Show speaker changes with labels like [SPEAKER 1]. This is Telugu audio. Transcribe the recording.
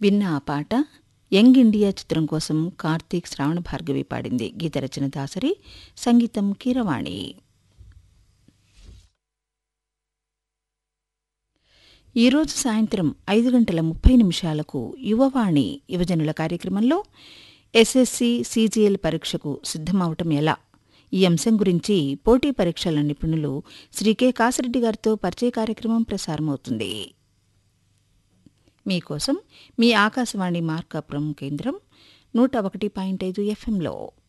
[SPEAKER 1] విన్న ఆ పాట యంగ్ ఇండియా చిత్రం కోసం కార్తీక్ శ్రావణ భార్గవి పాడింది గీత రచన దాసరి సంగీతం కీరవాణి ఈరోజు సాయంత్రం ఐదు గంటల ముప్పై నిమిషాలకు యువవాణి యువజనుల కార్యక్రమంలో ఎస్ఎస్సి సీజీఎల్ పరీక్షకు సిద్ధమవటం ఎలా ఈ అంశం గురించి పోటీ పరీక్షల నిపుణులు శ్రీ కె కాసిరెడ్డి గారితో పరిచయ కార్యక్రమం ప్రసారమవుతుంది మీకోసం మీ ఆకాశవాణి మార్కాపురం కేంద్రం నూట ఒకటి పాయింట్ ఐదు ఎఫ్ఎంలో